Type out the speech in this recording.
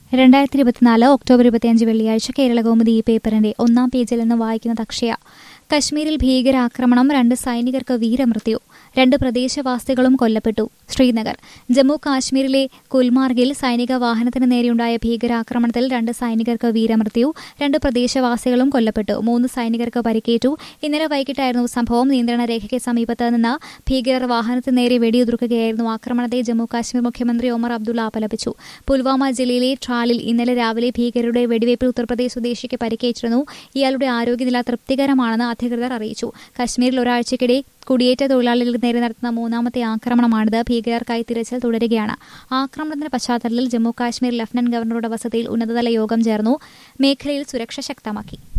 രണ്ടായിരത്തി ഇരുപത്തിനാല് ഒക്ടോബർ ഇരുപത്തിയഞ്ച് വെള്ളിയാഴ്ച കേരള കൗമുദി ഈ പേപ്പറിന്റെ ഒന്നാം പേജിൽ നിന്ന് വായിക്കുന്നത് അക്ഷയ കശ്മീരിൽ ഭീകരാക്രമണം രണ്ട് സൈനികർക്ക് വീരമൃത്യു രണ്ട് പ്രദേശവാസികളും കൊല്ലപ്പെട്ടു ശ്രീനഗർ ജമ്മു കാശ്മീരിലെ കുൽമാർഗിൽ സൈനിക വാഹനത്തിന് നേരെയുണ്ടായ ഭീകരാക്രമണത്തിൽ രണ്ട് സൈനികർക്ക് വീരമൃത്യു രണ്ട് പ്രദേശവാസികളും കൊല്ലപ്പെട്ടു മൂന്ന് സൈനികർക്ക് പരിക്കേറ്റു ഇന്നലെ വൈകിട്ടായിരുന്നു സംഭവം നിയന്ത്രണ രേഖയ്ക്ക് സമീപത്ത് നിന്ന് ഭീകരർ വാഹനത്തിന് നേരെ വെടിയുതിർക്കുകയായിരുന്നു ആക്രമണത്തെ ജമ്മു കാശ്മീർ മുഖ്യമന്ത്രി ഒമർ അബ്ദുള്ള അപലപിച്ചു പുൽവാമ ജില്ലയിലെ ട്രാലിൽ ഇന്നലെ രാവിലെ ഭീകരരുടെ വെടിവയ്പിൽ ഉത്തർപ്രദേശ് സ്വദേശിക്ക് പരിക്കേറ്റിരുന്നു ഇയാളുടെ ആരോഗ്യനില തൃപ്തികരമാണെന്ന് അധികൃതർ അറിയിച്ചു കശ്മീരിൽ ഒരാഴ്ചയ്ക്കിടെ കുടിയേറ്റ തൊഴിലാളികൾക്ക് നേരെ നടത്തുന്ന മൂന്നാമത്തെ ആക്രമണമാണിത് ഭീകരർക്കായി തിരച്ചിൽ തുടരുകയാണ് ആക്രമണത്തിന്റെ പശ്ചാത്തലത്തിൽ ജമ്മു കാശ്മീർ ലഫ്റ്റനന്റ് ഗവർണറുടെ വസതിയിൽ ഉന്നതതല യോഗം ചേർന്നു മേഖലയിൽ സുരക്ഷ ശക്തമാക്കി